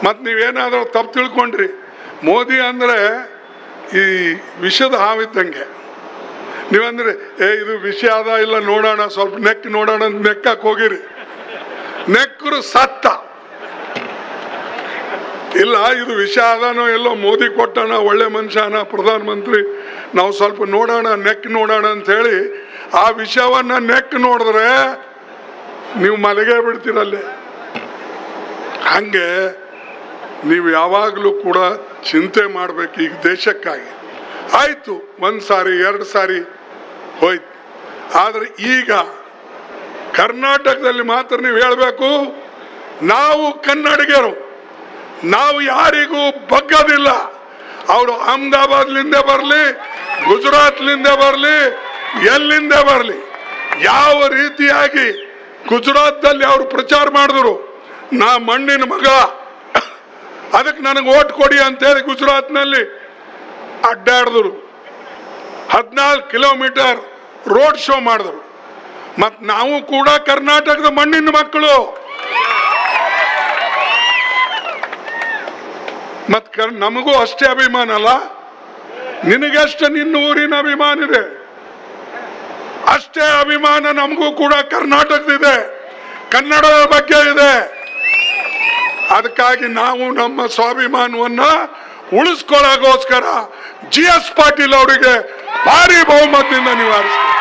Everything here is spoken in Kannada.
ಮತ್ತು ನೀವೇನಾದರೂ ತಪ್ಪು ತಿಳ್ಕೊಂಡ್ರಿ ಮೋದಿ ಅಂದರೆ ಈ ವಿಷದ ಹಾವಿದ್ದಂಗೆ ನೀವಂದ್ರೆ ಏ ಇದು ವಿಷಯ ಅದ ಇಲ್ಲ ನೋಡೋಣ ಸ್ವಲ್ಪ ನೆಕ್ ನೋಡೋಣ ಅಂತ ನೆಕ್ಕಕ್ಕೆ ಹೋಗಿರಿ ನೆಕ್ಕರು ಸತ್ತ ಇಲ್ಲ ಇದು ವಿಷ ಅದಾನೋ ಎಲ್ಲೋ ಮೋದಿ ಕೊಟ್ಟಣ ಒಳ್ಳೆ ಮನುಷ್ಯನ ಪ್ರಧಾನಮಂತ್ರಿ ನಾವು ಸ್ವಲ್ಪ ನೋಡೋಣ ನೆಕ್ ನೋಡೋಣ ಅಂತ ಹೇಳಿ ಆ ವಿಷಯವನ್ನ ನೆಕ್ ನೋಡಿದ್ರೆ ನೀವು ಮಲಗೇ ಬಿಡ್ತೀರಲ್ಲೇ ಹಂಗೆ ನೀವು ಯಾವಾಗಲೂ ಕೂಡ ಚಿಂತೆ ಮಾಡ್ಬೇಕು ಈಗ ದೇಶಕ್ಕಾಗಿ ಆಯ್ತು ಒಂದು ಸಾರಿ ಎರಡು ಸಾರಿ ಹೋಯ್ತು ಆದರೆ ಈಗ ಕರ್ನಾಟಕದಲ್ಲಿ ಮಾತ್ರ ನೀವು ಹೇಳಬೇಕು ನಾವು ಕನ್ನಡಿಗರು ನಾವು ಯಾರಿಗೂ ಬಗ್ಗದಿಲ್ಲ ಅವರು ಅಹಮದಾಬಾದ್ಲಿಂದ ಬರಲಿ ಗುಜರಾತ್ಲಿಂದ ಬರಲಿ ಎಲ್ಲಿಂದ ಬರಲಿ ಯಾವ ರೀತಿಯಾಗಿ ಗುಜರಾತ್ದಲ್ಲಿ ಅವರು ಪ್ರಚಾರ ಮಾಡಿದ್ರು ನಾ ಮಣ್ಣಿನ ಮಗ ಅದಕ್ಕೆ ನನಗೆ ಓಟ್ ಕೊಡಿ ಅಂತೇಳಿ ಗುಜರಾತ್ನಲ್ಲಿ ಅಡ್ಡಾಡಿದ್ರು ಹದಿನಾಲ್ಕು ಕಿಲೋಮೀಟರ್ ರೋಡ್ ಶೋ ಮಾಡಿದ್ರು ಮತ್ತು ನಾವು ಕೂಡ ಕರ್ನಾಟಕದ ಮಣ್ಣಿನ ಮಕ್ಕಳು ಮತ್ ಕರ್ ನಮಗೂ ಅಷ್ಟೇ ಅಭಿಮಾನ ಅಲ್ಲ ನಿನಗಷ್ಟೇ ನಿನ್ನ ಊರಿನ ಅಭಿಮಾನ ಇದೆ ಅಷ್ಟೇ ಅಭಿಮಾನ ನಮಗೂ ಕೂಡ ಕರ್ನಾಟಕದಿದೆ ಕನ್ನಡದ ಬಗ್ಗೆ ಇದೆ ಅದಕ್ಕಾಗಿ ನಾವು ನಮ್ಮ ಸ್ವಾಭಿಮಾನವನ್ನ ಉಳಿಸ್ಕೊಳ್ಳೋಕೋಸ್ಕರ ಜಿ ಎಸ್ ಪಾಟೀಲ್ ಅವರಿಗೆ ಭಾರಿ ಬಹುಮತದಿಂದ ನಿವಾರಿಸ್ತೀವಿ